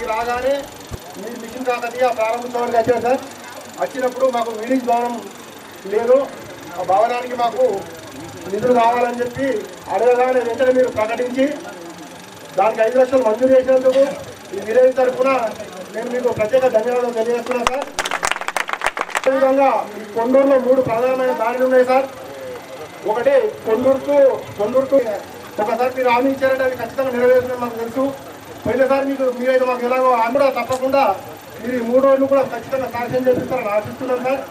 రాగానే మీ మిషన్ కాకతీయ ప్రారంభించడానికి వచ్చారు సార్ వచ్చినప్పుడు మాకు మీటింగ్ భవనం లేదు ఆ భవనానికి మాకు నిధులు కావాలని చెప్పి అడగగానే వెంటనే మీరు ప్రకటించి దానికి ఐదు లక్షలు మంజూరు చేసినందుకు ఈ విలేజ్ తరఫున నేను మీకు ప్రత్యేక ధన్యవాదాలు తెలియజేస్తున్నాను సార్ అదేవిధంగా ఈ కొండూరులో మూడు ప్రధానమైన దారులు ఉన్నాయి సార్ ఒకటి కొండూరుకు కొండూరుకు ఒకసారి మీరు హామీ ఇచ్చారంటే అది ఖచ్చితంగా నెరవేరుతుందని మాకు తెలుసు పోయినసారి మీకు మీరైతే మాకు ఎలాగో హామీ కూడా తప్పకుండా మీరు ఈ మూడు రోజులు కూడా ఖచ్చితంగా సాక్ష్యం చేపిస్తారని ఆశిస్తున్నాను సార్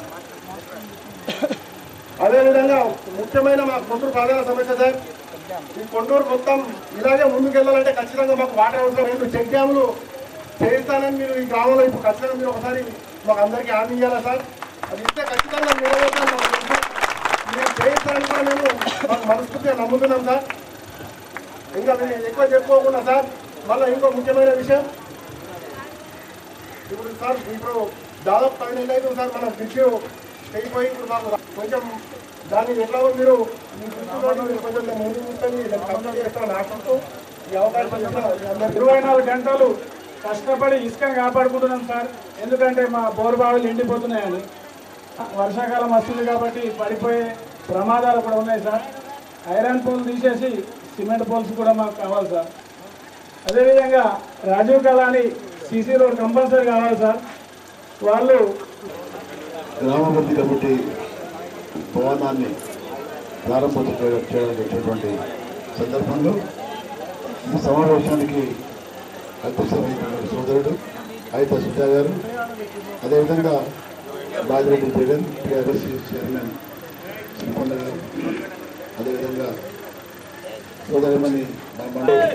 అదేవిధంగా ముఖ్యమైన మా కొండూరు ప్రధాన సమస్య సార్ ఈ కొండూరు మొత్తం ఇలాగే ముందుకు వెళ్ళాలంటే ఖచ్చితంగా మాకు వాటర్ అవసరం రెండు చెక్ డ్యాములు చేయిస్తానని మీరు ఈ గ్రామంలో ఇప్పుడు ఖచ్చితంగా మీరు ఒకసారి మాకు అందరికీ హామీ ఇవ్వాలా సార్ అది ఇస్తే ఖచ్చితంగా నెరవేర్తాను మాకు తెలుసు. మీరు చేయిస్తారని కూడా మేము మాకు మనస్ఫూర్తిగా నమ్ముతున్నాం సార్ ఇంకా మేము ఎక్కువ చెప్పుకోకుండా సార్ మళ్ళీ ఇంకో ముఖ్యమైన విషయం ఇప్పుడు సార్ ఇప్పుడు దాదాపు పది నెలలు అవుతుంది సార్ మన బ్రిడ్జ్ తెగిపోయి ఇప్పుడు మాకు కొంచెం దాన్ని ఎట్లా మీరు మీ దృష్టిలో మీరు కొంచెం దాన్ని ముందుకు తీసుకొని దాన్ని కంప్లీట్ చేస్తారని ఆశిస్తూ ఈ అవకాశం ఇచ్చిన మీ అందరికీ ఇరవై నాలుగు గంటలు కష్టపడి ఇసుకని కాపాడుకుంటున్నాం సార్ ఎందుకంటే మా బోరు బావులు ఎండిపోతున్నాయని వర్షాకాలం వస్తుంది కాబట్టి పడిపోయే ప్రమాదాలు కూడా ఉన్నాయి సార్ ఐరన్ పోల్ తీసేసి సిమెంట్ పోల్స్ కూడా మాకు కావాలి సార్ అదేవిధంగా రాజీవ్ కళాని సీసీ రోడ్ కంపల్సరీ కావాలి సార్ వాళ్ళు గ్రామాభివృద్ధి కమిటీ భవనాన్ని ప్రారంభోత్సవం చేయ- చేయడానికి వచ్చినటువంటి సందర్భంలో ఈ సమావేశానికి అధ్యక్ష వహించిన సోదరుడు అయితే సుజా గారు అదేవిధంగా బాజిరెడ్డి జగన్ టీఆర్ఎస్సీ చైర్మన్ సింకొండ గారు అదేవిధంగా సోదరిమణి మా మండలి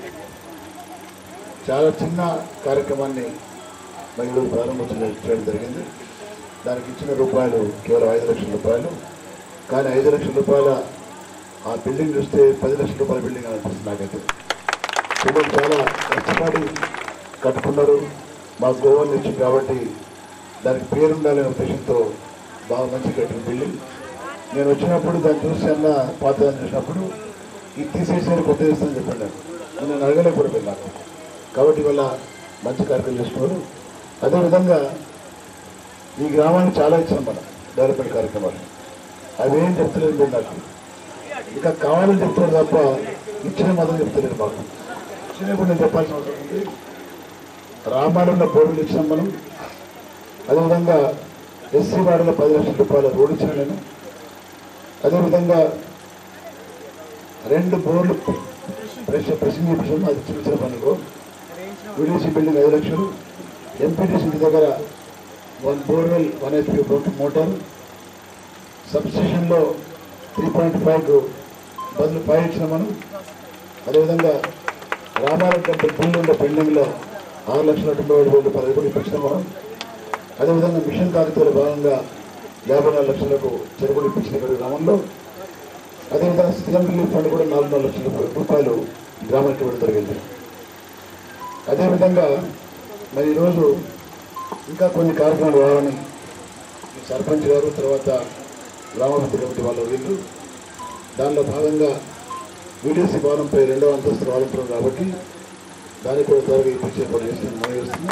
చాలా చిన్న కార్యక్రమాన్ని మహిళలు ప్రారంభోత్సవం చేయడం జరిగింది దానికి ఇచ్చిన రూపాయలు కేవలం ఐదు లక్షల రూపాయలు కానీ ఐదు లక్షల రూపాయల ఆ బిల్డింగ్ చూస్తే పది లక్షల రూపాయల బిల్డింగ్ అనిపిస్తుంది నాకైతే పిల్లలు చాలా కష్టపడి కట్టుకున్నారు మా గోవన్ ఇచ్చింది కాబట్టి దానికి పేరు ఉండాలనే ఉద్దేశంతో బాగా మంచి కట్టిన బిల్డింగ్ నేను వచ్చినప్పుడు దాన్ని చూసి అన్న పాత దాన్ని చూసినప్పుడు ఇది తీసేసారు కొత్త చేస్తానని చెప్పాను నాకు. నేను అడగలేకపోయింది నాకు కాబట్టి ఇవాళ మంచి కార్యక్రమం చేసుకున్నారు అదేవిధంగా ఈ గ్రామానికి చాలా ఇచ్చాం మనం డెవలప్మెంట్ కార్యక్రమాలు అవేం చెప్తలేదు మీరు నాకు ఇంకా కావాలని చెప్తారు తప్ప ఇచ్చిన మాత్రం చెప్తలేదు మాకు ఇచ్చినప్పుడు నేను చెప్పాల్సిన అవసరం ఉంది రామాయంలో బోర్డులు ఇచ్చినాం మనం అదేవిధంగా ఎస్సీ వాడలో పది లక్షల రూపాయల రోడ్డు ఇచ్చిన నేను అదేవిధంగా రెండు బోర్లు ప్రెస్ ప్రెసింగ్ చేపించాము అది చిన్న చిన్న పనులు విడిసి బిల్డింగ్ ఐదు లక్షలు ఎంపీటీసీ ఇంటి దగ్గర one borewell one HP motor సబ్స్టేషన్లో త్రీ పాయింట్ ఫైవ్ బదులు ఫైవ్ ఇచ్చిన మనం అదేవిధంగా రామారావు టెంపుల్ బిల్లు ఉండే పెండింగ్లో ఆరు లక్షల తొంభై ఏడు వేల రూపాయలు కూడా ఇప్పించిన మనం అదేవిధంగా మిషన్ కాగితాల భాగంగా యాభై నాలుగు లక్షలకు చెరువులు ఇప్పించిన ఇక్కడ గ్రామంలో అదేవిధంగా సీఎం రిలీఫ్ ఫండ్ కూడా నాలుగు నాలుగు లక్షల రూపాయలు గ్రామానికి ఇవ్వడం జరిగింది అదేవిధంగా మరి ఈరోజు ఇంకా కొన్ని కార్యక్రమాలు రావాలని ఈ సర్పంచ్ గారు తర్వాత గ్రామాభివృద్ధి కమిటీ వాళ్ళు వీళ్ళు దానిలో భాగంగా వీడియోసీ భవనంపై రెండవ అంతస్తు రావాలంటున్నారు కాబట్టి దానికి కూడా త్వరగా ఇప్పించే పని చేస్తుంది మనం చేస్తున్నాం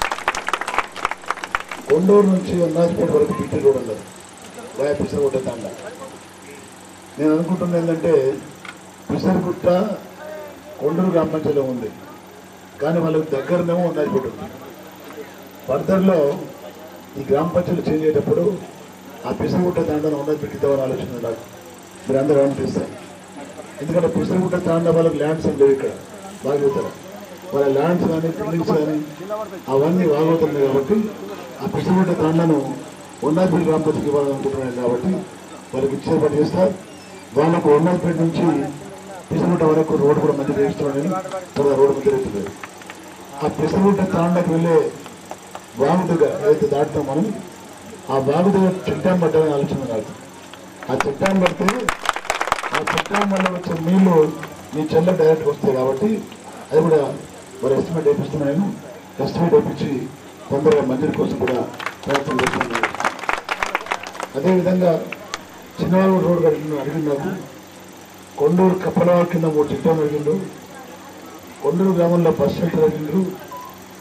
కొండూరు నుంచి అన్నాజ్పేట వరకు పిట్టి రోడ్ ఉన్నది వయా పిసరగుట్ట తాండా నేను అనుకుంటున్నా ఏంటంటే పిసరగుట్ట కొండూరు గ్రామ పంచాయతీలో ఉంది కానీ వాళ్ళకి దగ్గరనేమో అన్నాజ్పేట ఉంది ఫర్దర్లో ఈ గ్రామ పంచాయతీ చేంజ్ అయ్యేటప్పుడు ఆ పిసరగుట్ట తాండాను ఉన్నది పెట్టిద్దామని ఆలోచన నాకు మీరు అందరూ అనిపిస్తారు ఎందుకంటే పిసరగుట్ట తాండా వాళ్ళకి ల్యాండ్స్ ఏం లేవు ఇక్కడ బాగుతారు వాళ్ళ ల్యాండ్స్ కానీ బిల్డింగ్స్ కానీ అవన్నీ బాగవుతున్నాయి కాబట్టి ఆ పిసరగుట్ట తాండాను ఉన్నది గ్రామ పంచాయతీ ఇవ్వాలనుకుంటున్నాను కాబట్టి వాళ్ళకి ఇచ్చే పని చేస్తారు వాళ్ళకు ఉన్నపేట నుంచి పిసరగుట్ట వరకు రోడ్డు కూడా మంచి వేస్తున్నాడని త్వరగా రోడ్డు మంచి అవుతుంది ఆ పిసరగుట్ట తాండకు వెళ్ళే వాగు దగ్గర ఏదైతే దాటుతాం మనం ఆ వాగు దగ్గర చెట్టాం పడ్డామని ఆలోచన నాకు ఆ చెట్టాం పడితే ఆ చెట్టాం వల్ల వచ్చే నీళ్లు నీ చెల్ల డైరెక్ట్ వస్తాయి కాబట్టి అది కూడా మరి ఎస్టిమేట్ వేపిస్తున్నాను ఎస్టిమేట్ వేపించి తొందరగా మంజూరు కోసం కూడా ప్రయత్నం చేస్తున్నాను అదేవిధంగా చిన్నవారు రోడ్డు అడిగిన అడిగింది నాకు కొండూరు కప్పలవారి కింద మూడు చిట్టాలు అడిగిండు కొండూరు గ్రామంలో బస్ షెల్టర్ అడిగిండ్రు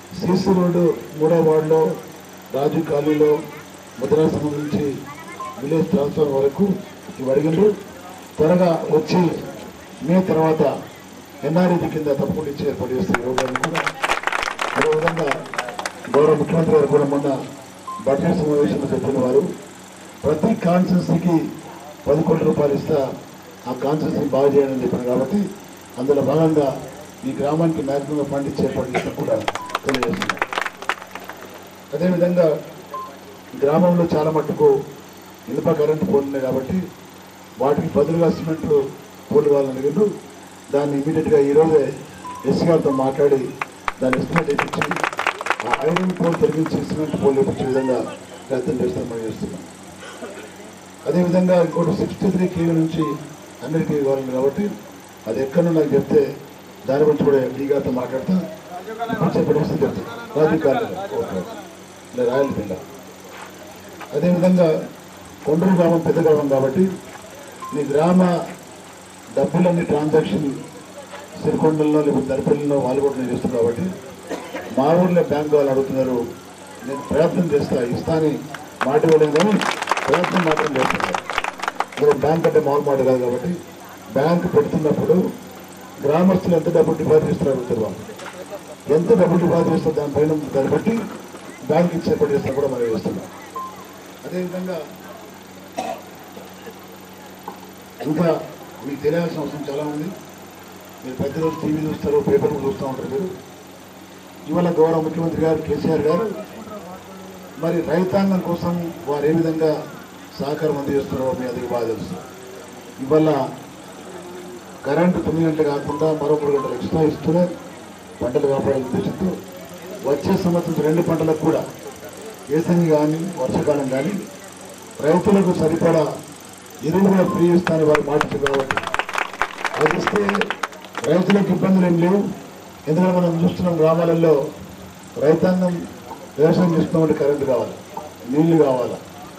సిసి రోడ్డు మూడో వార్డులో రాజు కాలనీలో ముద్రాసనం నుంచి విలేజ్ ట్రాన్స్ఫర్ వరకు ఇవి అడిగిండ్రు త్వరగా వచ్చి మే తర్వాత ఎన్ఆర్ఈడి కింద తప్పకుండా ఇచ్చి ఏర్పాటు చేస్తారు యోగాన్ని కూడా అదేవిధంగా గౌరవ ముఖ్యమంత్రి గారు కూడా మొన్న బడ్జెట్ సమావేశంలో చెప్పిన వారు ప్రతి కాన్స్టిట్యూన్సీకి పది కోట్ల రూపాయలు ఇస్తా ఆ కాన్స్టిట్యూన్సీ బాగు చేయాలని చెప్పారు కాబట్టి అందులో భాగంగా ఈ గ్రామానికి మ్యాక్సిమం ఫండ్ ఇచ్చి ఏర్పాటు చేసినా కూడా తెలియజేస్తున్నారు అదేవిధంగా గ్రామంలో చాలా మట్టుకు ఇనుప కరెంటు పోలు ఉన్నాయి కాబట్టి వాటికి బదులుగా సిమెంట్ పోలు కావాలని అడిగిండ్రు దాన్ని ఇమీడియట్గా ఈరోజే ఎస్సీ గారితో మాట్లాడి దాన్ని ఎస్టిమేట్ ఇప్పించి ఆ ఐరన్ పోల్ తొలగించి సిమెంట్ పోల్ ఇప్పించే విధంగా ప్రయత్నం చేస్తామని చేస్తున్నాం అదేవిధంగా ఇంకోటి సిక్స్టీ త్రీ కేవీ నుంచి హండ్రెడ్ కేవీ కావాలి కాబట్టి అది ఎక్కడో నాకు చెప్తే దాని గురించి కూడా ఈ గారితో మాట్లాడతా ఇప్పుడు చెప్పే పరిస్థితి చెప్తాను రాజీవ్ కాలనీ ఓకే ఇలా రాయల పిల్ల అదేవిధంగా కొండూరు గ్రామం పెద్ద గ్రామం కాబట్టి ఈ గ్రామ డబ్బులన్నీ ట్రాన్సాక్షన్ సిరికొండల్లో లేకపోతే దరిపల్లిలో వాళ్ళు కూడా నేను చేస్తున్నాను కాబట్టి మా ఊర్లో బ్యాంక్ వాళ్ళు అడుగుతున్నారు నేను ప్రయత్నం చేస్తా ఇస్తాని మాట ఇవ్వలేదు కానీ ప్రయత్నం మాత్రం చేస్తున్నారు ఇప్పుడు బ్యాంక్ అంటే మామూలు మాట కాదు కాబట్టి బ్యాంక్ పెడుతున్నప్పుడు గ్రామస్తులు ఎంత డబ్బులు డిపాజిట్ చేస్తారు అడుగుతారు వాళ్ళు ఎంత డబ్బులు డిపాజిట్ చేస్తారు దానిపైన దాన్ని బట్టి బ్యాంక్ ఇచ్చి ఏర్పాటు చేసినా కూడా మనం చేస్తున్నాం అదేవిధంగా ఇంకా మీకు తెలియాల్సిన అవసరం చాలా ఉంది మీరు ప్రతిరోజు టీవీ చూస్తారు పేపర్ చూస్తూ ఉంటారు మీరు ఇవాళ గౌరవ ముఖ్యమంత్రి గారు కేసీఆర్ గారు మరి రైతాంగం కోసం వారు ఏ విధంగా సహకారం అందజేస్తున్నారో మీ అందరికీ బాగా తెలుసు ఇవాళ కరెంటు తొమ్మిది గంటలు కాకుండా మరో మూడు గంటలు ఎక్స్ట్రా ఇస్తూనే పంటలు కాపాడే ఉద్దేశంతో వచ్చే సంవత్సరం రెండు పంటలకు కూడా వేసంగి కానీ వర్షాకాలం కానీ రైతులకు సరిపడా ఎరువు కూడా ఫ్రీ ఇస్తానని వారు మాటించారు కాబట్టి అది ఇస్తే రైతులకు ఇబ్బందులు ఏం లేవు ఎందుకంటే మనం చూస్తున్నాం గ్రామాలలో రైతాంగం వ్యవసాయం చేస్తున్నామంటే కరెంటు కావాలి నీళ్లు కావాలి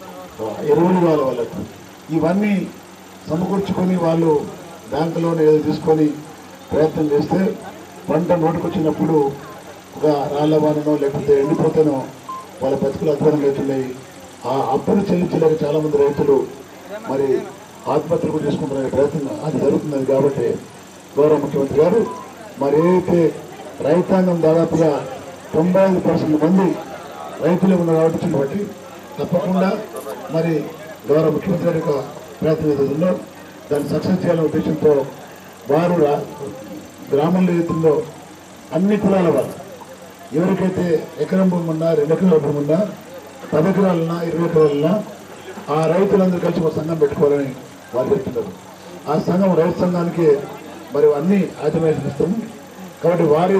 ఎరువులు కావాలి వాళ్ళకు ఇవన్నీ సమకూర్చుకొని వాళ్ళు బ్యాంకులోనే ఏదో తీసుకొని ప్రయత్నం చేస్తే పంట నోటుకొచ్చినప్పుడు ఒక రాళ్ళ వాననో లేకపోతే ఎండిపోతేనో వాళ్ళ బతుకులు అధ్వానం అవుతున్నాయి ఆ అప్పులు చెల్లించలేక చాలా మంది రైతులు మరి ఆత్మహత్యలు కూడా చేసుకుంటున్న ప్రయత్నం అది జరుగుతున్నది కాబట్టి గౌరవ ముఖ్యమంత్రి గారు మరి ఏదైతే రైతాంగం దాదాపుగా తొంభై ఐదు పర్సెంట్ మంది రైతులు ఉన్న కాబట్టి బట్టి తప్పకుండా మరి గౌరవ ముఖ్యమంత్రి గారి యొక్క ప్రయత్నం ఏదైతే ఉందో దాన్ని సక్సెస్ చేయాలనే ఉద్దేశంతో వారు రా- గ్రామంలో ఏతుందో అన్ని కులాల వారు ఎవరికైతే ఎకరం భూమి ఉన్నా రెండు ఎకరాల భూమి ఉన్నా పది ఎకరాలన్నా ఇరవై ఎకరాలన్నా ఆ రైతులందరూ కలిసి ఒక సంఘం పెట్టుకోవాలని వారు చెప్తున్నారు ఆ సంఘం రైతు సంఘానికి మరి అన్ని ఆటోమేషన్ ఇస్తాము కాబట్టి వారు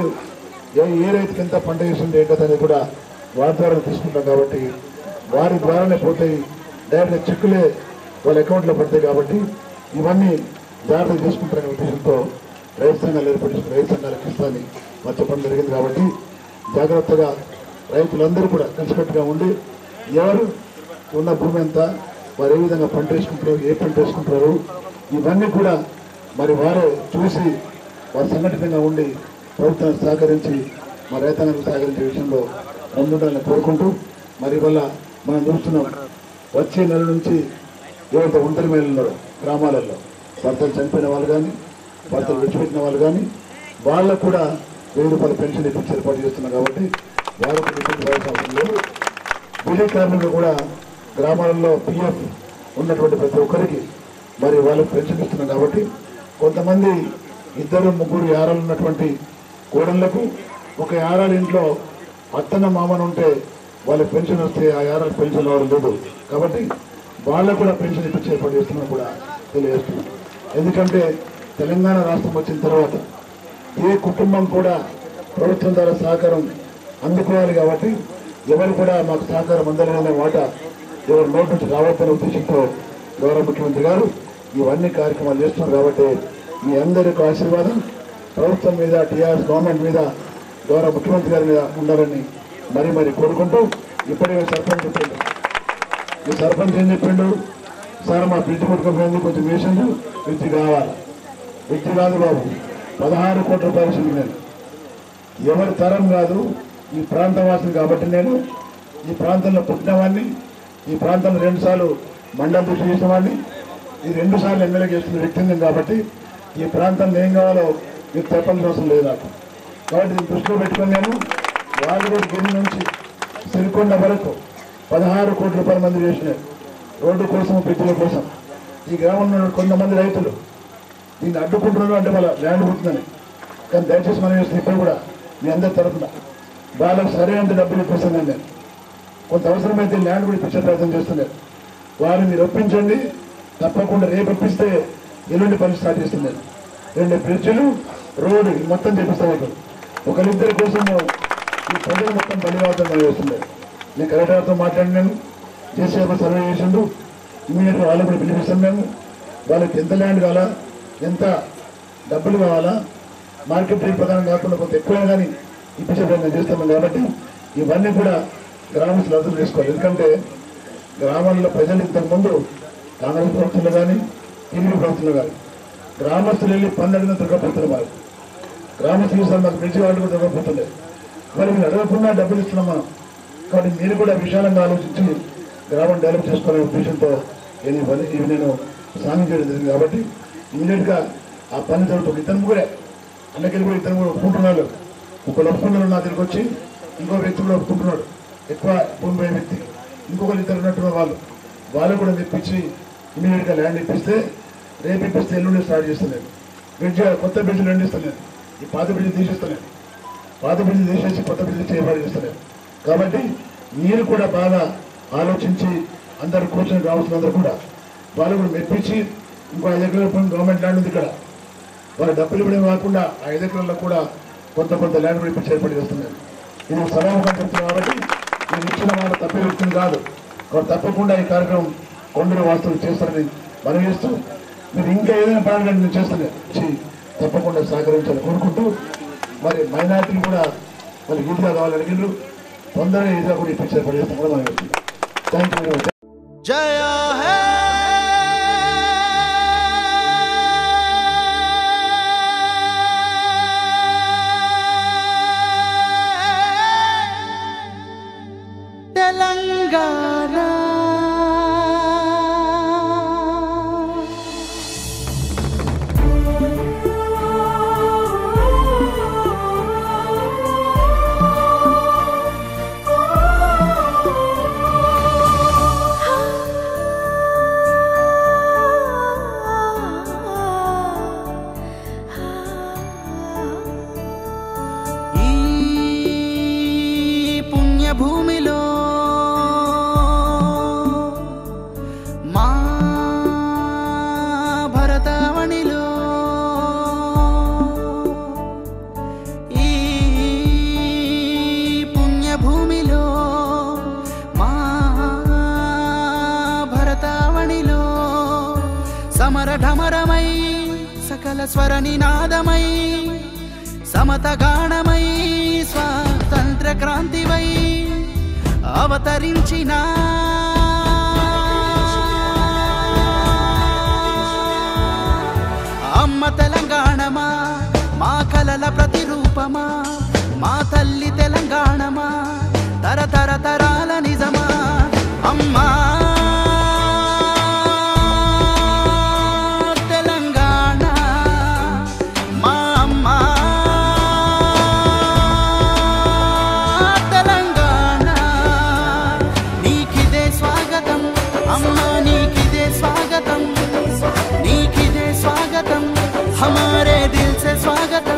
ఏ ఏ రైతుకి ఎంత పంట వేసింది ఏంటో అనేది కూడా వారి ద్వారా తీసుకుంటాం కాబట్టి వారి ద్వారానే పోతాయి డైరెక్ట్ చెక్కులే వాళ్ళ అకౌంట్లో పడతాయి కాబట్టి ఇవన్నీ జాగ్రత్త తీసుకుంటారనే ఉద్దేశంతో రైతు సంఘాలు ఏర్పడి రైతు సంఘాలకు ఇస్తానని మాకు చెప్పడం జరిగింది కాబట్టి జాగ్రత్తగా రైతులందరూ కూడా కలిసికట్టుగా ఉండి ఎవరు ఉన్న భూమి ఎంత వారు ఏ విధంగా పంట వేసుకుంటారు ఏ పంట వేసుకుంటారు ఇవన్నీ కూడా మరి వారే చూసి వారు సంఘటితంగా ఉండి ప్రభుత్వానికి సహకరించి మా రైతాంగానికి సహకరించే విషయంలో ముందుండాలని కోరుకుంటూ మరి వల్ల మనం చూస్తున్నాం వచ్చే నెల నుంచి ఎవరైతే ఒంటరి మహిళలు ఉన్నారో గ్రామాలలో భర్తలు చనిపోయిన వాళ్ళు కానీ భర్తలు విడిచిపెట్టిన వాళ్ళు కానీ వాళ్ళకు కూడా వెయ్యి రూపాయల పెన్షన్ ఇప్పించి ఏర్పాటు చేస్తున్నాం కాబట్టి వారికి ఇబ్బంది పడాల్సిన అవసరం లేదు విలేజ్ కార్మికులు కూడా గ్రామాలలో పిఎఫ్ ఉన్నటువంటి ప్రతి ఒక్కరికి మరి వాళ్ళకి పెన్షన్ ఇస్తున్నాం కాబట్టి కొంతమంది ఇద్దరు ముగ్గురు యారాలు ఉన్నటువంటి కోడళ్లకు ఒక యారాల ఇంట్లో అత్తన మామను ఉంటే వాళ్ళకి పెన్షన్ వస్తే ఆ యారాల పెన్షన్ రావడం లేదు కాబట్టి వాళ్ళకు కూడా పెన్షన్ ఇప్పించి ఏర్పాటు చేస్తున్నాం కూడా తెలియజేస్తున్నాం ఎందుకంటే తెలంగాణ రాష్ట్రం వచ్చిన తర్వాత ఏ కుటుంబం కూడా ప్రభుత్వం ద్వారా సహకారం అందుకోవాలి కాబట్టి ఎవరు కూడా మాకు సహకారం అందలేదనే మాట ఎవరు నోటి నుంచి రావద్దనే ఉద్దేశంతో గౌరవ ముఖ్యమంత్రి గారు ఇవన్నీ కార్యక్రమాలు చేస్తున్నారు కాబట్టి మీ అందరి యొక్క ఆశీర్వాదం ప్రభుత్వం మీద టీఆర్ఎస్ గవర్నమెంట్ మీద గౌరవ ముఖ్యమంత్రి గారి మీద ఉండాలని మరీ మరీ కోరుకుంటూ ఇప్పటికే సర్పంచ్ చెప్పిండు ఈ సర్పంచ్ ఏం చెప్పిండు సార్ మా బ్రిడ్జ్ కొట్టుకుపోయింది కొంచెం వేసిండు బ్రిడ్జ్ కావాలి బ్రిడ్జ్ కాదు బాబు పదహారు కోట్ల రూపాయలు ఇచ్చింది నేను ఎవరి తరం కాదు ఈ ప్రాంతవాసిని కాబట్టి నేను ఈ ప్రాంతంలో పుట్టినవాడిని ఈ ప్రాంతంలో రెండుసార్లు మండల దృష్టి చేసిన వాడిని ఈ రెండు సార్లు ఎమ్మెల్యే చేస్తున్న వ్యక్తిని నేను కాబట్టి ఈ ప్రాంతంలో ఏం కావాలో మీకు చెప్పాల్సిన అవసరం లేదు నాకు కాబట్టి దీన్ని దృష్టిలో పెట్టుకొని నేను వాగుడు గిరి నుంచి సిరికొండ వరకు పదహారు కోట్ల రూపాయల మంది చేసినారు రోడ్డు కోసం బ్రిడ్జిల కోసం ఈ గ్రామంలో ఉన్న కొంతమంది రైతులు దీన్ని అడ్డుకుంటున్నారు అంటే వాళ్ళ ల్యాండ్ పుట్టిందని కానీ దయచేసి మనం చేసిన ఇప్పుడు కూడా మీ అందరి తరఫున వాళ్ళకి సరైన డబ్బులు ఇప్పిస్తున్నాను నేను కొంత అవసరమైతే ల్యాండ్ కూడా ఇప్పించే ప్రయత్నం చేస్తున్నారు వారిని మీరు ఒప్పించండి తప్పకుండా రేపు ఇప్పిస్తే ఎల్లుండి పని స్టార్ట్ చేస్తున్నారు రెండు బ్రిడ్జిలు రోడ్డు ఇది మొత్తం చేపిస్తాం ఇక్కడ ఒకరిద్దరి కోసం ఈ ప్రజలు మొత్తం బలివాదం చేస్తున్నారు నేను కలెక్టర్తో మాట్లాడినాను చేసే ఒక సర్వే చేసిండు ఇమీడియట్ వాళ్ళు కూడా పిలిపిస్తాం మేము వాళ్ళకి ఎంత ల్యాండ్ కావాలా ఎంత డబ్బులు కావాలా మార్కెట్ రేట్ ప్రకారం కాకుండా కొంత ఎక్కువ కానీ ఇప్పించే ప్రయత్నం చేస్తున్నాం కాబట్టి ఇవన్నీ కూడా గ్రామస్తులు అర్థం చేసుకోవాలి ఎందుకంటే గ్రామాల్లో ప్రజలు ఇంతకుముందు కాంగ్రెస్ ప్రభుత్వంలో కానీ టీడీపీ ప్రభుత్వంలో కానీ గ్రామస్తులు వెళ్ళి పన్నెండున దొరకపోతున్నారు వారు గ్రామస్తులు ఈసారి మాకు పిలిచి వాళ్ళు కూడా దొరకపోతుండే మరి మీరు అడగకుండా డబ్బులు ఇస్తున్నాం మనం కాబట్టి మీరు కూడా విశాలంగా ఆలోచించి గ్రామం డెవలప్ చేసుకోవాలనే ఉద్దేశంతో నేను ఈ పని ఇవి నేను సాంగ్ చేయడం జరిగింది కాబట్టి ఇమీడియట్గా ఆ పని జరుగుతుంది ఇతను ముగ్గురే అన్నకెళ్ళి కూడా ఇతను కూడా ఒప్పుకుంటున్నారు ఒకళ్ళు ఒప్పుకున్నారు నా దగ్గరికి వచ్చి ఇంకో వ్యక్తి కూడా ఒప్పుకుంటున్నాడు ఎక్కువ భూమి పోయే వ్యక్తి ఇంకొకరు ఇద్దరు ఉన్నట్టున్న వాళ్ళు వాళ్ళు కూడా తెప్పించి ఇమీడియట్గా ల్యాండ్ ఇప్పిస్తే రేపు ఇప్పిస్తే ఎల్లుండి స్టార్ట్ చేస్తున్నాను బ్రిడ్జ్ కొత్త బ్రిడ్జ్ రెండు ఇస్తున్నాను ఈ పాత బ్రిడ్జ్ తీసేస్తున్నాను పాత బ్రిడ్జ్ తీసేసి కొత్త బ్రిడ్జ్ చేయబడి చేస్తున్నాను కాబట్టి మీరు కూడా బాగా ఆలోచించి అందరు కూర్చొని గ్రామస్తులందరూ కూడా వాళ్ళు కూడా మెప్పించి ఇంకో ఐదు ఎకరాల భూమి గవర్నమెంట్ ల్యాండ్ ఉంది ఇక్కడ వాళ్ళ డబ్బులు ఇవ్వడం కాకుండా ఆ ఐదు ఎకరాల్లో కూడా కొంత కొంత ల్యాండ్ కూడా ఇప్పించి ఏర్పాటు చేస్తున్నారు ఇది సభాముఖం చెప్తున్నాను కాబట్టి నేను ఇచ్చిన మాట తప్పే వ్యక్తిని కాదు కాబట్టి తప్పకుండా ఈ కార్యక్రమం కొండల వాస్తువులు చేస్తారని మనం చేస్తూ మీరు ఇంకా ఏదైనా ప్రణాళిక నేను చేస్తాను వచ్చి తప్పకుండా సహకరించాలని కోరుకుంటూ మరి మైనార్టీలు కూడా మరి ఈజీగా కావాలని అడిగిండ్రు తొందరగా ఈజీగా కూడా ఇప్పించే ఏర్పాటు చేస్తాం కూడా మనం థ్యాంక్ యూ వెరీ మచ్ జయ హే తెలంగాణ ఈ పుణ్యభూమిలో మా భరతావణిలో ఈ పుణ్యభూమిలో మా భరతావణిలో సమరఢమరమై సకల స్వర నినాదమై సమతగాణమై స్వాతంత్ర క్రాంతివై అవతరించిన అమ్మ తెలంగాణమా మా కలల ప్రతిరూపమా మా తల్లి తెలంగాణమా తరతర తరాల నిజమా అమ్మా తెలంగాణ మా అమ్మ తెలంగాణ నీకిదే స్వాగతం అమ్మ నీకిదే స్వాగతం నీకిదే స్వాగతం హమారే దిల్ సే స్వాగతం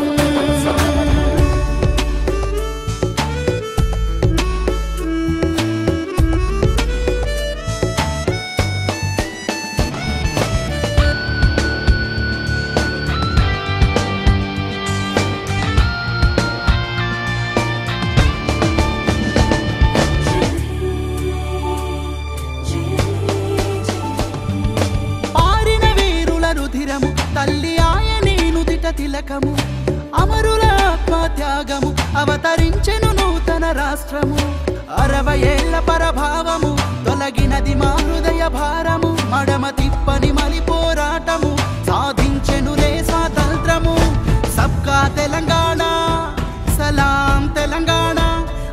పారిన వీరుల రుధిరము తల్లి ఆయనే నుదిట తిలకము అమరుల ఆత్మత్యాగము అవతరించెను నూతన రాష్ట్రము అరవై ఏళ్ల పరభావము తొలగినది మా హృదయ భారము మడమ తిప్పని మలి పోరాటము సాధించెనులే స్వాతంత్రము సబ్కా తెలంగాణ సలాం తెలంగాణ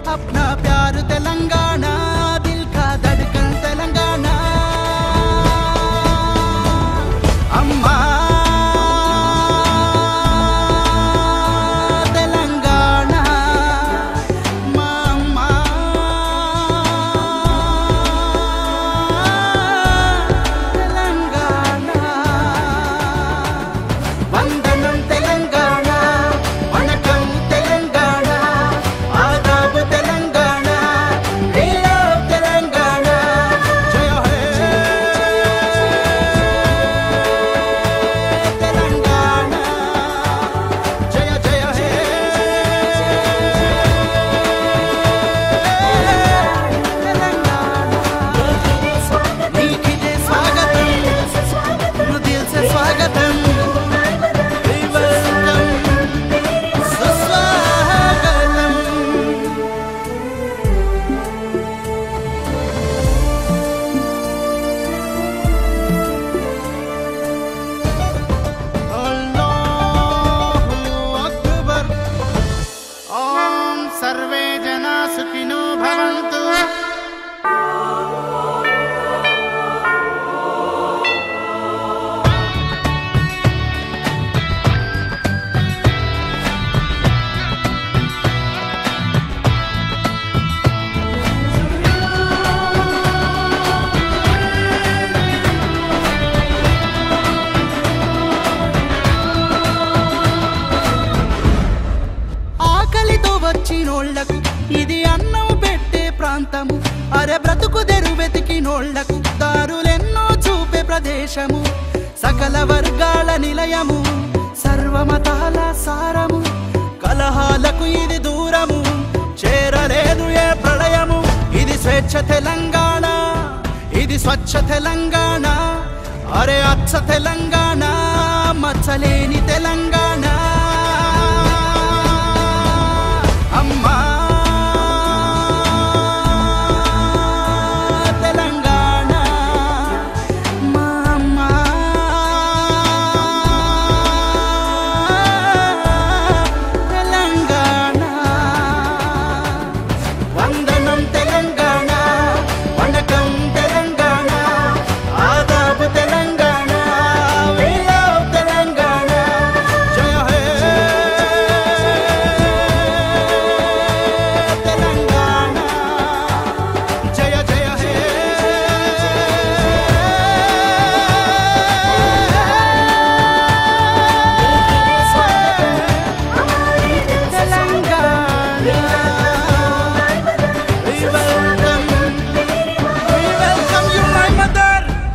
భవంతు ఆకలితో వచ్చినోళ్లకు ఇది అన్నం పెట్టే ప్రాంతము అరే బ్రతుకు తెరు వెతికినోళ్లకు దారులెన్నో చూపే ప్రదేశము సకల వర్గాల నిలయము సర్వమతాల సారము కలహాలకు ఇది దూరము చేరలేదు ఏ ప్రళయము ఇది స్వేచ్ఛ తెలంగాణ ఇది స్వచ్ఛ తెలంగాణ అరే అచ్చ తెలంగాణ మచ్చలేని తెలంగాణ అమ్మా తెలంగాణ మా అమ్మా తెలంగాణ వందనం తెలంగాణ వణకం తెలంగాణ ఆదాబు తెలంగాణ We love తెలంగాణ జయ హే తెలంగాణ జయ జయ హే Telangana We welcome, we welcome you, my mother.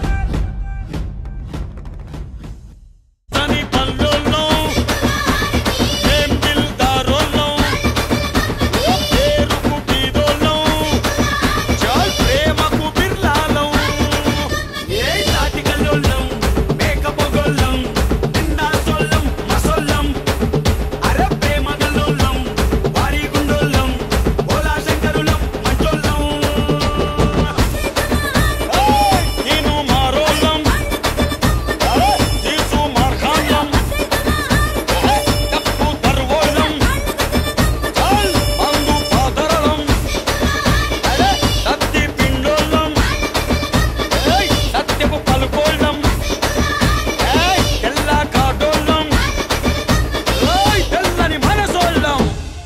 తని పల్లెల్లో ఏం దిల్దారోల్లో పేరుకు బీదోల్లో చాల్ ప్రేమకు బిర్లాలం ఏ తాటికల్లోళ్ళం మేకపోగోళ్ళం నిండా సొల్లం మసొల్లం అరే ప్రేమగల్లోళ్ళం వారి గుండోళ్ళం ఓలా శంకరులం మంచోళ్ళం నేను మారోళ్ళం తీసు మార్ఖాన్యం తప్పు దర్వోళం చాల్ మందు పాదరళం సత్తి పిండోళం సత్యపు పలుకోళ్ళం తెల్ల కాడోళ్ళం తెల్లని మనసోళ్ళం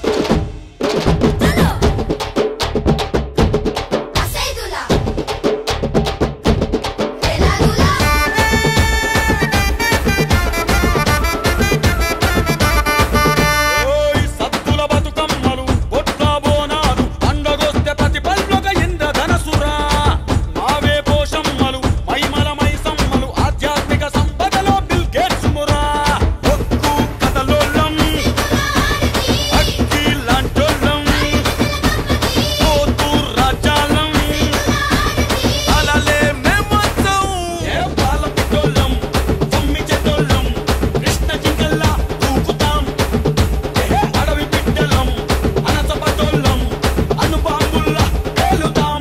Aceitula. Peladula. ఓయ్ సత్తుల బతుకమ్మలు కొట్ల బోనాలు పండగొస్తే ప్రతి పల్లొక ఇంద్రధనసురా మావే పోషమ్మలు మైమల మైసమ్మలు ఆధ్యాత్మిక సంపదలో బిల్ గేట్స్ మురా ఒక్కు కథలోళ్ళం అక్కి లాంటోళ్ళం పోతూ రాజ్యాలం అలలే మేమొచ్చాం ఏ పాల పిట్టోళ్ళం తమ్మి చెట్టోళ్ళం కృష్ణ జింకల్లా దూకుతాం అడవి బిడ్డలం అనసపటోళ్ళం అనుబాంబుల్లా పేలుతాం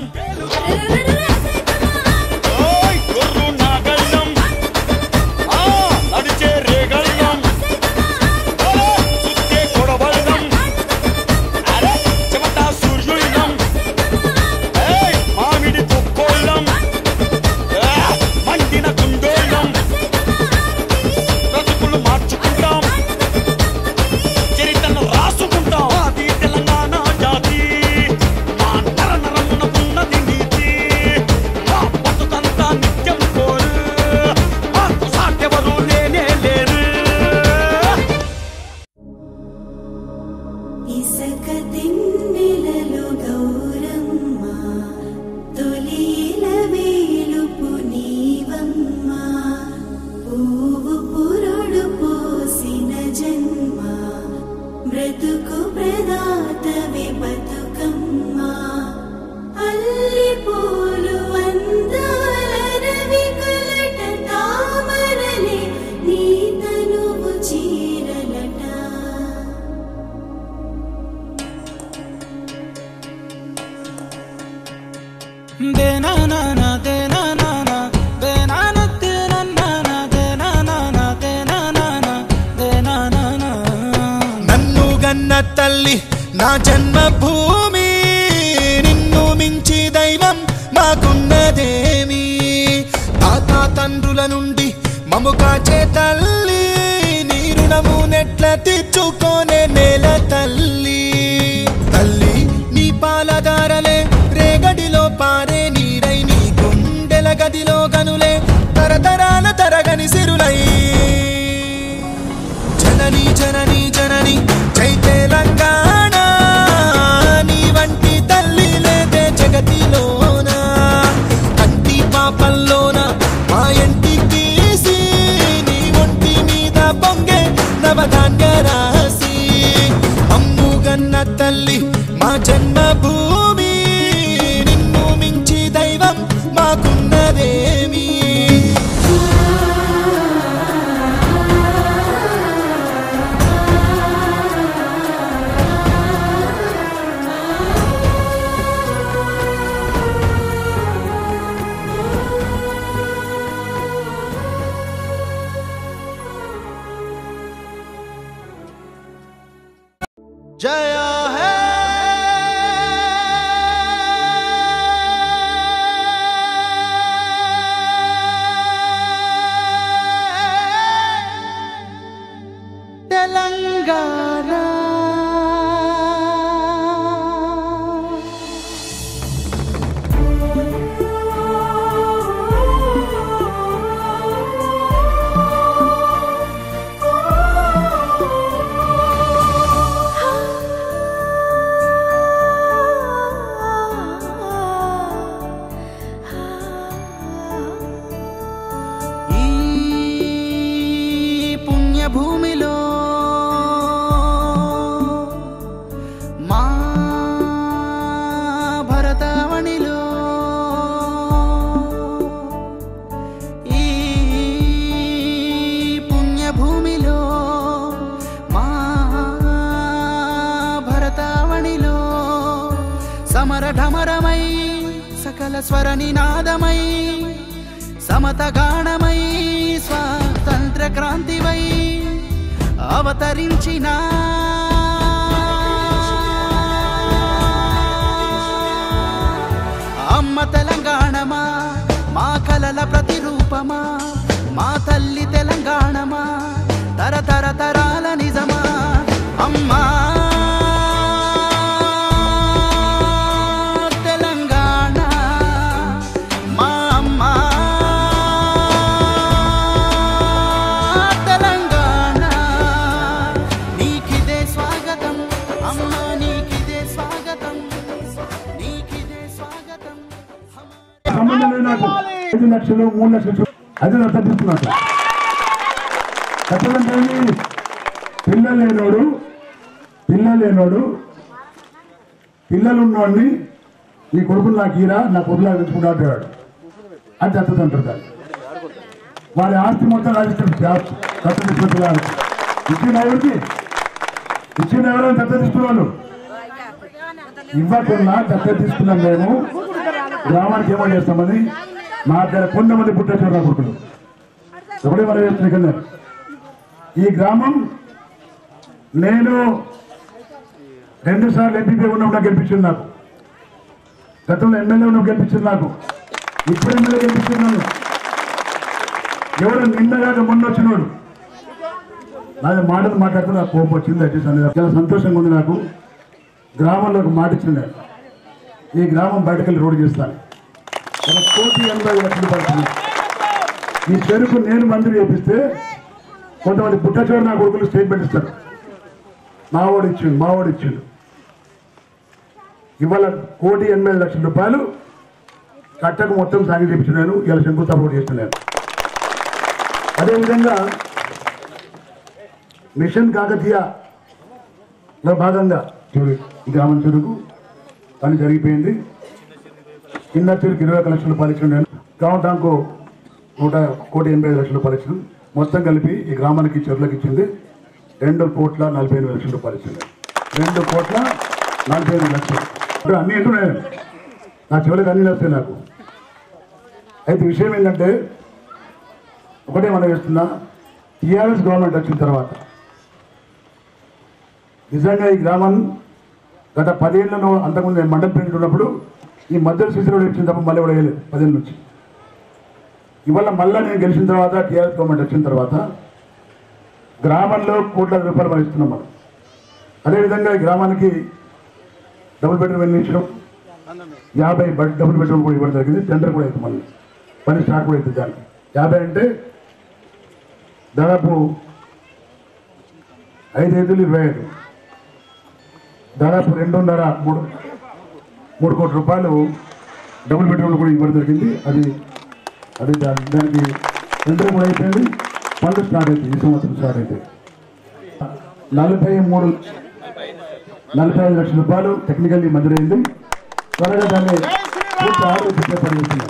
ఓయ్ గొర్రు నాగళ్ళం ఆ నడిచే రేగళ్ళం సుత్తే కొడవళ్ళం అరే చెమట సూర్యుళ్ళం ఏయ్ మామిడి తొక్కోళ్ళం ఆ, మండిన కుండోళ్ళం బ్రతుకులు మార్చుకుంటాం చరిత్రను రాసుకుంటాం అది తెలంగాణ జాతి మా నర నరమునకున్నది నీతి మా బతుకంతా నిత్యం కోరు మాకు సాటెవరు లేనే లేరు ఇసక తిన్నెలలో గౌరమ్మ తొలిల వేలుపు నీవమ్మ పువ్వు పురుడు పోసిన జన్మ బ్రతుకు ప్రదాతవి బతుకమ్మ అల్లి పూలు అందాల రవి కలట తామరలే నీ తనువు చీరలట దేనానానా దేనానానా దేనానా దేనానానా దేనానానా దేనానానా దేనానానా నన్ను గన్న తల్లి నా జన్మభూమి నిన్ను దైవం మాకున్నదేమి తాత తండ్రుల నుండి మము కాచే తల్లి నీ రుణము నెట్ల తీర్చుకోనే నేల తల్లి తల్లి నీ పాలదారలే రేగడిలో పారే నీరై నీ గుండెల గదిలో గనులే తరతరాల తరగని సిరులై జనని జనని జనని జై తెలంగాణ నీ వంటి తల్లి లేదే జగతిలోన కంటి పాపల్లోన మా ఇంటికి నీ ఒంటి మీద పొంగే నవధాన్య రాసి అమ్ముగన్న తల్లి మా జన్మభూమి నిన్ను మించి దైవం మాకున్నదేమి जय है तेलंगाना ఈ పుణ్యభూమిలో మా భరతావణిలో ఈ పుణ్యభూమిలో మా భరతావణిలో సమరఢమరమై సకల స్వర నినాదమై సమతగాణమై స్వాతంత్ర క్రాంతివై అవతరించిన అమ్మ తెలంగాణమా మా కలల ప్రతిరూపమా మా తల్లి తెలంగాణమా తరతర తరాల నిజమా అమ్మా తెలంగాణ మా అమ్మ తెలంగాణ నీకిదే స్వాగతం అమ్మ నీకిదే స్వాగతం నీకిదే స్వాగతం సంబంధం లేదు నాకు ఐదు లక్షలు మూడు లక్షలు అది దత్తపిస్తున్నట్టు చెప్పదంటే పిల్లలు లేనోడు పిల్లలు లేనోడు పిల్లలు ఉన్నోడిని నీ కొడుకులు నాకు ఈరా నా కొడుకులా తెచ్చుకుంటా అంటాడు అది దత్తత అంటారు దాన్ని వాడి ఆస్తి మొత్తం రాజిస్తాడు దత్త తీసుకుంటున్నారు ఇచ్చిన ఎవరికి ఇచ్చిన ఎవరైనా దత్త తీసుకున్నాను ఇవ్వకుండా దత్త తీసుకున్నాం మేము గ్రామానికి ఏమో చేస్తామని మా దగ్గర కొంతమంది పుట్టేశ్వర కొడుకులు ఒకటే మనం చేస్తున్న కింద ఈ గ్రామం నేను రెండు సార్లు ఎంపీపీ ఉన్నప్పుడు గెలిపించింది నాకు గతంలో ఎమ్మెల్యే ఉన్నప్పుడు గెలిపించింది నాకు ఇప్పుడు ఎమ్మెల్యే గెలిపించున్నాను ఎవరు నిన్నగాక మొన్న వచ్చినోడు నాది మాటలు మాట్లాడుతూ నాకు కోపం వచ్చింది దయచేసి అనేది చాలా సంతోషంగా ఉంది నాకు గ్రామంలో ఒక మాట ఇచ్చింది నేను. ఈ గ్రామం బయటకెళ్ళి రోడ్డు చేస్తాను ఒక కోటి ఎనభై లక్షలు పడుతుంది ఈ చెరుకు నేను మంజూరు చేపిస్తే కొంతమంది పుట్టచోరు నా కొడుకులు స్టేట్మెంట్ ఇస్తారు మావాడు ఇచ్చిండు మావాడు ఇచ్చిండు ఇవాళ కోటి ఎనభై లక్షల రూపాయలు కట్టకు మొత్తం సాగి చేపించినాను ఇలా శంకుస్థాపన కూడా చేస్తున్నాను అదేవిధంగా మిషన్ కాకతీయలో భాగంగా చూడు ఈ గ్రామం చెరుకు పని జరిగిపోయింది కింద చెరుకు ఇరవై ఒక లక్షల రూపాయలు ఇచ్చిన నేను గ్రామ ట్యాంకు నూట కోటి ఎనభై ఐదు లక్షల రూపాయలు ఇచ్చింది మొత్తం కలిపి ఈ గ్రామానికి చెరువులకు ఇచ్చింది రెండు కోట్ల నలభై ఎనిమిది లక్షల రూపాయలు ఇచ్చింది రెండు కోట్ల నలభై ఎనిమిది లక్షలు ఇప్పుడు అన్నీ ఎంటున్నాయి నా చెవులకు అన్నీ వస్తాయి నాకు అయితే విషయం ఏంటంటే ఒకటే మనం వేస్తున్నా టీఆర్ఎస్ గవర్నమెంట్ వచ్చిన తర్వాత నిజంగా ఈ గ్రామం గత పదేళ్లలో అంతకుముందు నేను మండల ప్రెసిడెంట్ ఉన్నప్పుడు ఈ మధ్యలో సీసీలో ఇచ్చిన తప్ప మళ్ళీ కూడా వేయలేదు పదిహేను నుంచి ఇవాళ మళ్ళీ నేను గెలిచిన తర్వాత టీఆర్ఎస్ గవర్నమెంట్ వచ్చిన తర్వాత గ్రామంలో కోట్ల రూపాయలు మనం ఇస్తున్నాం మనం అదేవిధంగా ఈ గ్రామానికి డబుల్ బెడ్రూమ్ నిర్మించడం యాభై బడ్ డబుల్ బెడ్రూమ్ కూడా ఇవ్వడం జరిగింది టెండర్ కూడా అవుతుంది మళ్ళీ పని స్టార్ట్ కూడా అవుతుంది దానికి యాభై అంటే దాదాపు ఐదు ఐదులు ఇరవై ఐదు దాదాపు రెండున్నర మూడు మూడు కోట్ల రూపాయలు డబుల్ బెడ్రూమ్ కూడా ఇవ్వడం జరిగింది అది అది దా- దానికి టెండర్ కూడా అయిపోయింది పనులు స్టార్ట్ అవుతుంది ఈ సంవత్సరం స్టార్ట్ అవుతాయి నలభై మూడు నలభై ఐదు లక్షల రూపాయలు టెక్నికల్లీ మంజూరైంది త్వరగా దాన్ని పూర్తి ఆర్డర్ ఇచ్చే పని చేస్తున్నాం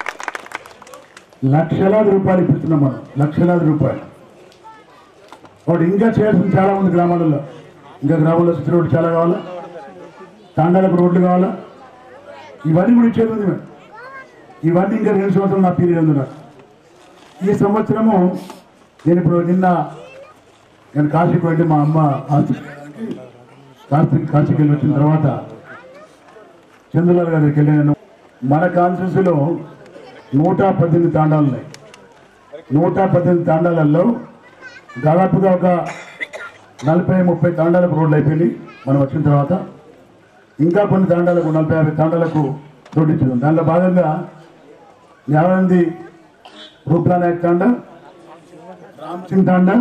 లక్షలాది రూపాయలు ఇప్పిస్తున్నాం మనం లక్షలాది రూపాయలు వాడు ఇంకా చేయాల్సింది చాలా ఉంది గ్రామాలలో ఇంకా గ్రామంలో సిటీ రోడ్డు చాలా కావాలా తాండాలకు రోడ్లు కావాలా ఇవన్నీ కూడా ఇచ్చేది ఉంది మేము ఇవన్నీ ఇంకా రెండు సంవత్సరాలు నా పీరియడ్ ఉంది నాకు ఈ సంవత్సరము నేను ఇప్పుడు నిన్న నేను కాశీకి వెళ్ళి మా అమ్మ హాస్పిటల్కి కాశీ కాశీకి వెళ్ళి వచ్చిన తర్వాత చంద్రలాల్ గారి దగ్గరికి వెళ్ళి నేను మన కాన్స్టిట్యూన్సీలో నూట పద్దెనిమిది తాండాలు ఉన్నాయి నూట పద్దెనిమిది తాండాలలో దాదాపుగా ఒక నలభై ముప్పై తాండాలకు రోడ్లు అయిపోయినాయి మనం వచ్చిన తర్వాత ఇంకా కొన్ని తాండాలకు నలభై యాభై తాండాలకు రోడ్డు ఇచ్చింది దానిలో భాగంగా యాభై రూప్లా నాయక్ తాండా రామ్ సింగ్ తాండా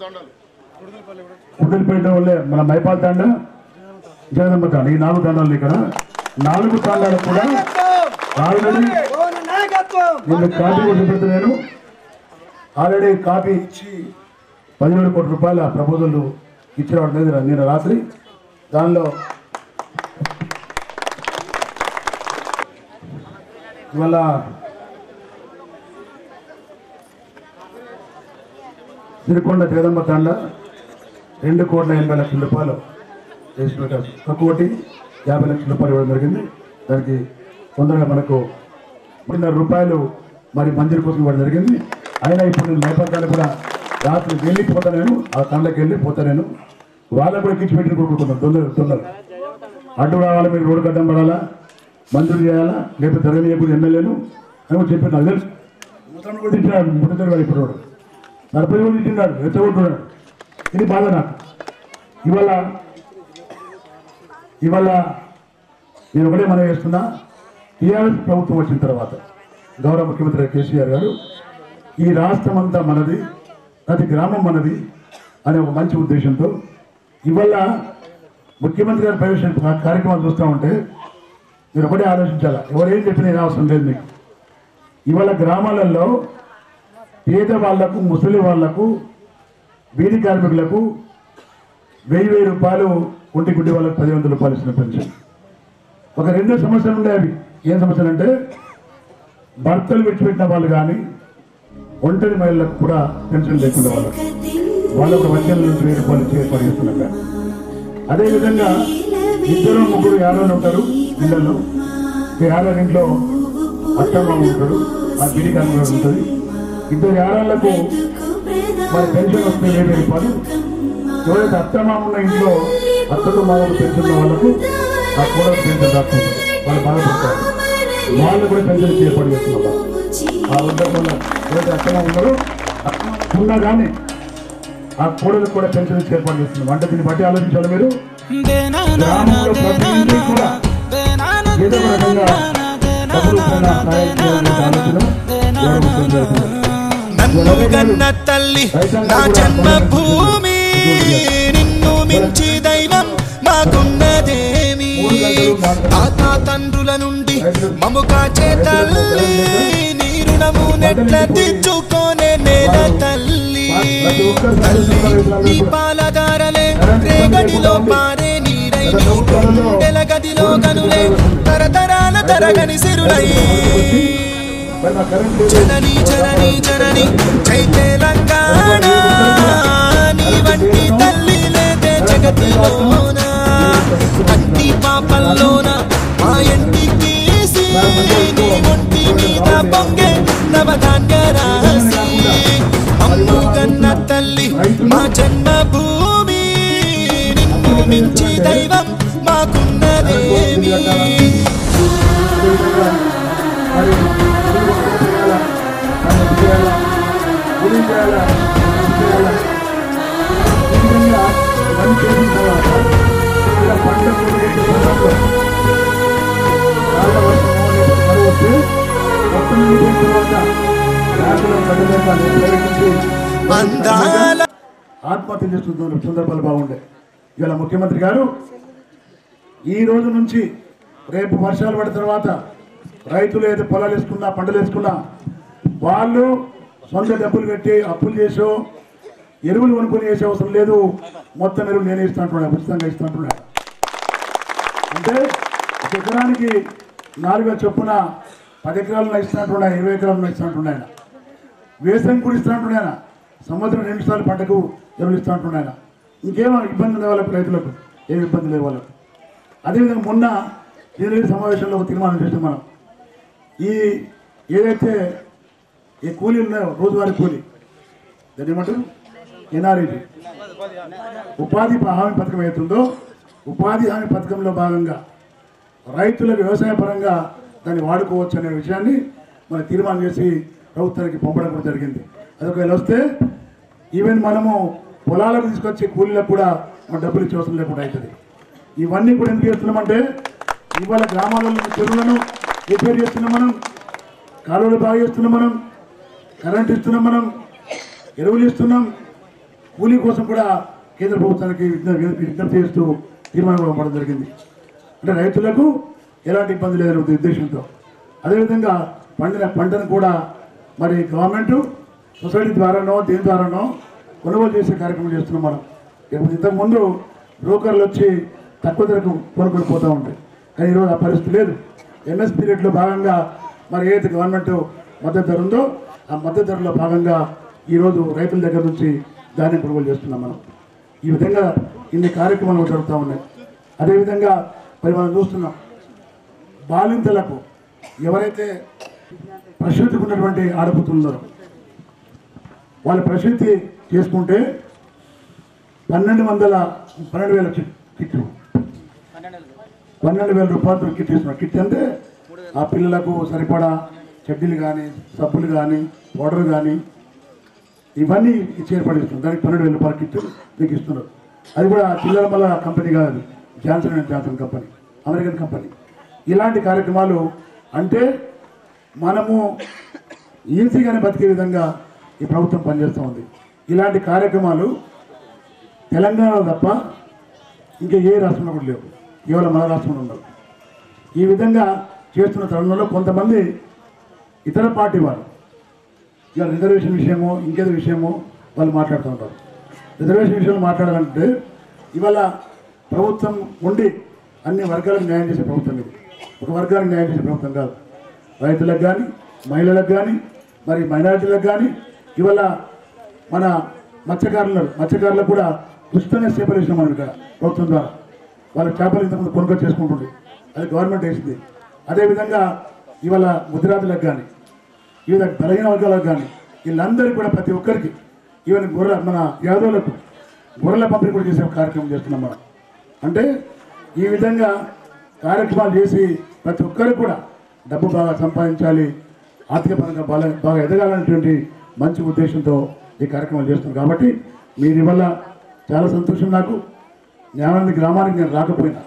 కుడిపేట వల్లే మన మైపాల్ తాండా జగదమ్మ తాండా ఈ నాలుగు తాండాలు ఇక్కడ నాలుగు తాండాలకు కూడా ఆల్రెడీ నేను కాపీ కొట్టి పెడితే నేను ఆల్రెడీ కాపీ ఇచ్చి పదివేల కోట్ల రూపాయల ప్రపోజల్ ఇచ్చిన వాడి మీద నేను రాత్రి దానిలో ఇవాళ సిరికొండ జగదమ్మ తాండ రెండు కోట్ల ఎనభై లక్షల రూపాయలు వేసి పెట్టారు ఒక కోటి యాభై లక్షల రూపాయలు ఇవ్వడం జరిగింది దానికి తొందరగా మనకు మూడున్నర రూపాయలు మరి మంజూరు కోసం ఇవ్వడం జరిగింది అయినా ఇప్పుడు నేను నేపథ్యాలు కూడా రాత్రి వెళ్ళిపోతా నేను ఆ తండ్రికి వెళ్ళిపోతా నేను వాళ్ళకు కూడా ఎక్కించి పెట్టి కొడుకుంటున్నాను తొందర తొందర అడ్డు రావాలా మీరు రోడ్డు కట్టం పడాలా మంజూరు చేయాలా లేకపోతే జరగనీయకూడదు ఎమ్మెల్యేలు అని కూడా చెప్పి నాకు తెలుసు ముసలం కూడా తింటున్నాడు ముట్టగాడు ఇప్పుడు వాడు. సర్పంచ్ కూడా తింటున్నాడు రెచ్చగొట్టున్నాడు ఇది బాధ నాకు ఇవాళ ఇవాళ నేను ఒకటే మనం చేస్తున్నా టీఆర్ఎస్ ప్రభుత్వం వచ్చిన తర్వాత గౌరవ ముఖ్యమంత్రి కేసీఆర్ గారు ఈ రాష్ట్రం అంతా మనది ప్రతి గ్రామం మనది అనే ఒక మంచి ఉద్దేశంతో ఇవాళ ముఖ్యమంత్రి గారి ప్రవేశ కార్యక్రమాలు చూస్తూ ఉంటే మీరు ఒకటే ఆలోచించాలా ఎవరేం చెప్పినా ఏం అవసరం లేదు మీకు ఇవాళ గ్రామాలలో పేద వాళ్లకు ముసలి వాళ్లకు బీడి కార్మికులకు వెయ్యి వెయ్యి రూపాయలు ఒంటి గుడ్డి వాళ్ళకి పది వందల రూపాయలు ఇచ్చిన పెన్షన్ ఒక రెండు సమస్యలు ఉన్నాయి అవి ఏం సమస్యలు అంటే భర్తలు విడిచిపెట్టిన వాళ్ళు కానీ ఒంటరి మహిళలకు కూడా పెన్షన్ లేకుండా వాళ్ళకు వాళ్ళకు వచ్చే నుంచి వెయ్యి రూపాయలు ఇచ్చి ఏర్పాటు చేస్తున్నారు కానీ అదేవిధంగా ఇద్దరు ముగ్గురు యాదవులు ఉంటారు ఇళ్లలో యాదవ్ ఇంట్లో అత్తమ్మ ఉంటాడు ఆ బిడి కార్మికుడు ఉంటుంది ఇద్దరు యాదాలకు మరి పెన్షన్ వస్తే వెయ్యి రూపాయలు ఎవరైతే అత్తమామ ఉన్న ఇంట్లో అత్తతో మామూలు పెన్షన్ ఉన్న వాళ్ళకు ఆ కూడా పెన్షన్ రాస్తుంది వాళ్ళు బాధపడతారు వాళ్ళు కూడా పెన్షన్ ఇచ్చి ఏర్పాటు చేస్తున్నారు ఆ ఉండడం వల్ల ఎవరైతే అత్తమామ ఉన్నారో అత్తమామ ఉన్నా కానీ ఆ కోడలకు కూడా పెన్షన్ ఇచ్చి ఏర్పాటు చేస్తున్నాం అంటే దీన్ని బట్టి ఆలోచించాలి మీరు గ్రామంలో ప్రతి ఇంటికి కూడా ఏదో ఒక రకంగా డబ్బులు పైన సహాయం చేయాలనే ఆలోచన గౌరవ ముఖ్యమంత్రి జరుగుతుంది. నన్ను కన్న తల్లి నా జన్మభూమి నిన్ను మించి దైవం మాకున్నదేమి తాత తండ్రుల నుండి మము కాచే తల్లి నీ రుణము నెట్ల తెచ్చుకోనే నేల తల్లి తల్లి నీ పాలదారలే రేగడిలో పారే నీరై నీ గుండెల గదిలో గనులే తరతరాల తరగని సిరులై మరి నా కరెంట్ లేదు. జనని జనని జనని జై తెలంగాణ నీ వంటి తల్లి లేదే జగతిలోన కంటి పాపల్లోన మా ఇంటికి నీ ఒంటి మీద పొంగే నవధాన్య రాసి అమ్ము కన్న తల్లి మా జన్మభూమి నిన్ను మించి దైవం మాకున్నదేమి ఏం చేయాలా ఏం చేయాలా ఈ విధంగా ఇవన్నీ చేసిన తర్వాత ఇలా పంట పూర్తి సందర్భంలో చాలా వర్షము లేదా కరువు వస్తే మొత్తం నిండిన తర్వాత ర్యాకులో కడుగుతాను ప్రవేశించి అందాల ఆత్మహత్య చేస్తున్న సందర్భాలు బాగుండే ఇవాళ ముఖ్యమంత్రి గారు ఈ రోజు నుంచి రేపు వర్షాలు పడిన తర్వాత రైతులు ఏదో పొలాలు వేసుకున్నా పంటలు వేసుకున్నా వాళ్ళు సొంత డబ్బులు పెట్టి అప్పులు చేసో ఎరువులు కొనుక్కొని వేసే అవసరం లేదు మొత్తం ఎరువులు నేనే ఇస్తా అంటున్నాడు ఉచితంగా ఇస్తా అంటున్నాడు అంటే ఒక ఎకరానికి నాలుగు వేల చొప్పున పది ఎకరాలను ఇస్తా అంటున్నాయి ఇరవై ఎకరాలను ఇస్తా అంటున్నాయి ఆయన. వేసవికి కూడా ఇస్తా అంటున్నాయన సంవత్సరం రెండు సార్లు పంటకు ఎరువులు ఇస్తా అంటున్నాయన ఇంకేమో ఇబ్బంది ఉంది వాళ్ళకు రైతులకు ఏమి ఇబ్బంది లేదు వాళ్ళకు అదేవిధంగా మొన్న జనవరి సమావేశంలో ఒక తీర్మానం చేసాం మనం ఈ ఏదైతే ఈ కూలీలు ఉన్నాయో రోజువారీ కూలీ దాన్ని ఏమంటారు ఎన్ఆర్ఐటి ఉపాధి హామీ పథకం అవుతుందో ఉపాధి హామీ పథకంలో భాగంగా రైతులకు వ్యవసాయ పరంగా దాన్ని వాడుకోవచ్చు అనే విషయాన్ని మనం తీర్మానం చేసి ప్రభుత్వానికి పంపడం కూడా జరిగింది అది ఒకవేళ వస్తే ఈవెన్ మనము పొలాలకు తీసుకొచ్చే కూలీలకు కూడా మన డబ్బులు ఇచ్చే అవసరం లేకుండా అవుతుంది ఇవన్నీ కూడా ఎందుకు చేస్తున్నామంటే ఇవాళ గ్రామాలలో ఉన్న చెరువులను రిపేర్ చేస్తున్నాం మనం కాలువలు బాగా చేస్తున్నాం మనం కరెంట్ ఇస్తున్నాం మనం ఎరువులు ఇస్తున్నాం కూలీ కోసం కూడా కేంద్ర ప్రభుత్వానికి విజ్ఞప్తి విజ్ఞప్తి చేస్తూ తీర్మానం కూడా పంపడం జరిగింది అంటే రైతులకు ఎలాంటి ఇబ్బంది లేదనే ఉద్దేశంతో అదేవిధంగా పండిన పంటను కూడా మరి గవర్నమెంట్ సొసైటీ ద్వారానో దేని ద్వారానో కొనుగోలు చేసే కార్యక్రమం చేస్తున్నాం మనం ఇప్పుడు ఇంతకుముందు బ్రోకర్లు వచ్చి తక్కువ ధరకు కొనుక్కొని పోతూ ఉంటాయి కానీ ఈరోజు ఆ పరిస్థితి లేదు ఎంఎస్పీ రేట్లో భాగంగా మరి ఏదైతే గవర్నమెంట్ మద్దతు ధర ఉందో ఆ మద్దతు ధరలో భాగంగా ఈరోజు రైతుల దగ్గర నుంచి ధాన్యం కొనుగోలు చేస్తున్నాం మనం ఈ విధంగా ఇన్ని కార్యక్రమాలు జరుగుతూ ఉన్నాయి అదేవిధంగా మరి మనం చూస్తున్నాం బాలింతలకు ఎవరైతే ప్రసూతికి ఉన్నటువంటి ఆడపుతులు ఉన్నారో వాళ్ళు ప్రసూతి చేసుకుంటే పన్నెండు వందల పన్నెండు వేల కిట్ కిట్లు పన్నెండు వేల రూపాయలతో కిట్ తీసుకున్నారు కిట్ అంటే ఆ పిల్లలకు సరిపడా చెడ్డీలు కానీ సబ్బులు కానీ పౌడర్ కానీ ఇవన్నీ ఇచ్చి ఏర్పడిస్తుంది దానికి పన్నెండు వేల రూపాయల కిట్ మీకు ఇస్తున్నారు అది కూడా చిల్లర మల్ల కంపెనీ కాదు Johnson and Johnson company American company ఇలాంటి కార్యక్రమాలు అంటే మనము ఈజీగానే బతికే విధంగా ఈ ప్రభుత్వం పనిచేస్తూ ఉంది ఇలాంటి కార్యక్రమాలు తెలంగాణలో తప్ప ఇంకా ఏ రాష్ట్రంలో కూడా లేవు కేవలం మన రాష్ట్రంలో ఉండవు ఈ విధంగా చేస్తున్న తరుణంలో కొంతమంది ఇతర పార్టీ వారు ఇవాళ రిజర్వేషన్ విషయమో ఇంకేదో విషయమో వాళ్ళు మాట్లాడుతూ ఉంటారు రిజర్వేషన్ విషయంలో మాట్లాడాలంటే ఇవాళ ప్రభుత్వం ఉండి అన్ని వర్గాలకు న్యాయం చేసే ప్రభుత్వం ఇది ఒక వర్గానికి న్యాయం చేసే ప్రభుత్వం కాదు రైతులకు కానీ మహిళలకు కానీ మరి మైనారిటీలకు కానీ ఇవాళ మన మత్స్యకారులు మత్స్యకారులకు కూడా ఉచితంగా చేపలు వేసినాం మనం ఇక్కడ ప్రభుత్వం ద్వారా వాళ్ళ చేపలు ఇంతకుముందు కొనుగోలు చేసుకుంటుంది అది గవర్నమెంట్ వేసింది అదేవిధంగా ఇవాళ ముదిరాజులకు కానీ వివిధ బలహీన వర్గాలకు కానీ వీళ్ళందరికీ కూడా ప్రతి ఒక్కరికి ఈవెన్ గొర్రె మన యాదవులకు గొర్రెల పంపిణీ కూడా చేసే కార్యక్రమం చేస్తున్నాం మనం అంటే ఈ విధంగా కార్యక్రమాలు చేసి ప్రతి ఒక్కరికి కూడా డబ్బు బాగా సంపాదించాలి ఆర్థిక పరంగా బాగా బాగా ఎదగాలనేటువంటి మంచి ఉద్దేశంతో ఈ కార్యక్రమాలు చేస్తున్నాం కాబట్టి మీరు ఇవల్ల చాలా సంతోషం నాకు న్యాయానంద గ్రామానికి నేను రాకపోయినా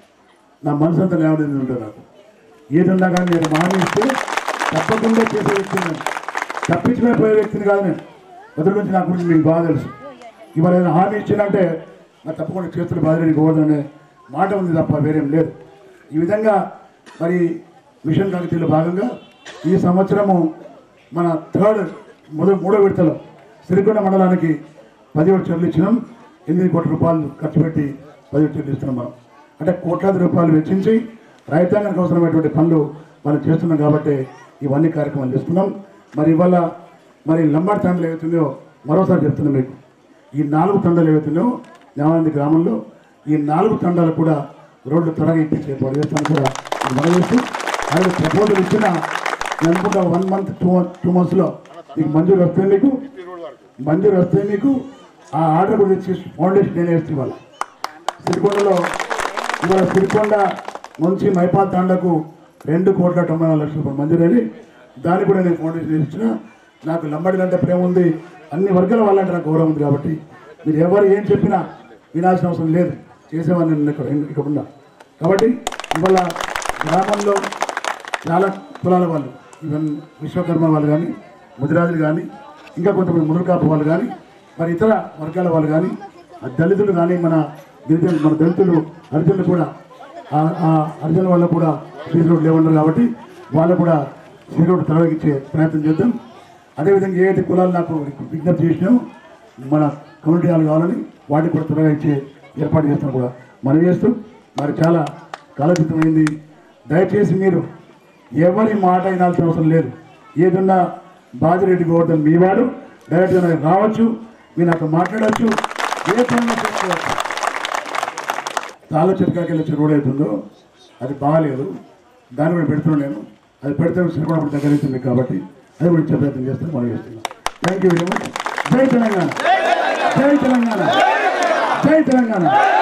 నా మనసు అంతా న్యాయానంద ఉంటుంది నాకు ఏదన్నా కానీ నేను హామీ ఇస్తే తప్పకుండా చేసే వ్యక్తిని నేను తప్పించుకునే పోయే వ్యక్తిని కాదు నేను మొదటి నుంచి నా గురించి మీకు బాగా తెలుసు ఇవాళ ఏదైనా హామీ ఇచ్చినంటే నాకు తప్పకుండా చేతులు బాధలేని పోవద్దనే మాట ఉంది తప్ప వేరేం లేదు ఈ విధంగా మరి మిషన్ కాకతీయులో భాగంగా ఈ సంవత్సరము మన థర్డ్ మొదటి మూడో విడతలో సిరికొండ మండలానికి పదిహేడు చెర్లు ఇచ్చినాం ఎనిమిది కోట్ల రూపాయలు ఖర్చు పెట్టి పదిహేడు చెర్లు ఇస్తున్నాం మనం అంటే కోట్లాది రూపాయలు వెచ్చించి రైతాంగానికి అవసరమైనటువంటి పనులు మనం చేస్తున్నాం కాబట్టి ఇవన్నీ కార్యక్రమాలు చేస్తున్నాం మరి ఇవాళ మరి లంబాడి తండలు ఏవైతున్నాయో మరోసారి చెప్తున్నాం మీకు ఈ నాలుగు తండాలు ఏవైతున్నాయో న్యాయానంది గ్రామంలో ఈ నాలుగు తండాలు కూడా రోడ్లు త్వరగా ఇప్పించే ఏర్పాటు చేస్తాను కూడా నేను మనం చేస్తూ అలాగే ప్రపోజల్ ఇచ్చిన నేను అనుకుంటా వన్ మంత్ టూ టూ మంత్స్లో మీకు మంజూరు వస్తే మీకు మంజూరు వస్తే మీకు ఆ ఆర్డర్ కూడా ఇచ్చి ఫౌండేషన్ నేనే వేస్తే ఇవాళ సిరికొండలో ఇవాళ సిరికొండ నుంచి మైపాల్ తాండకు రెండు కోట్ల తొంభై నాలుగు లక్షల రూపాయలు మంజూరు అయ్యి దానికి కూడా నేను ఫౌండేషన్ వేసి ఇచ్చిన నాకు లంబడి అంటే ప్రేమ ఉంది అన్ని వర్గాల వాళ్ళంటే నాకు గౌరవం ఉంది కాబట్టి మీరు ఎవరు ఏం చెప్పినా వినాల్సిన అవసరం లేదు చేసేవాడిని నేను ఇక్కడ ఇక్కడ ఉన్నా కాబట్టి ఇవాళ గ్రామంలో చాలా కులాల వాళ్ళు ఈవెన్ విశ్వకర్మ వాళ్ళు కానీ ముదిరాజులు కానీ ఇంకా కొంతమంది ముదురుకాపు వాళ్ళు కానీ మరి ఇతర వర్గాల వాళ్ళు కానీ ఆ దళితులు కానీ మన గిరిజనులు మన దళితులు హరిజనులు కూడా ఆ- ఆ హరిజనుల వాళ్ళు కూడా సీ రోడ్ లేవన్నారు కాబట్టి వాళ్ళు కూడా సీ రోడ్ తొలగించే ప్రయత్నం చేద్దాం అదేవిధంగా ఏ అయితే కులాలు నాకు విజ్ఞప్తి చేసినామో మన కమ్యూనిటీ హాల్ కావాలని వాటికి కూడా త్వరగా ఇచ్చే ఏర్పాటు చేస్తాం కూడా మనం చేస్తూ మరి చాలా కాలచితమైంది దయచేసి మీరు ఎవరి మాట వినాల్సిన అవసరం లేదు ఏదున్నా బాజిరెడ్డి గోవర్ధన్ మీ వాడు డైరెక్ట్గా నాకు రావచ్చు మీరు నాకు మాట్లాడవచ్చు ఏ పనులు చేసుకోవచ్చు తాళ్ళ చెట్టుకాకి వెళ్ళే చెరువు అవుతుందో అది బాగాలేదు దాన్ని కూడా పెడుతున్నాను నేను అది పెడితే శ్రీకాకుళం దగ్గర అవుతుంది కాబట్టి అది కూడా ఇచ్చే ప్రయత్నం చేస్తాను మనం చేస్తున్నాం థ్యాంక్ యూ వెరీ మచ్ జై తెలంగాణ జై తెలంగాణ జై తెలంగాణ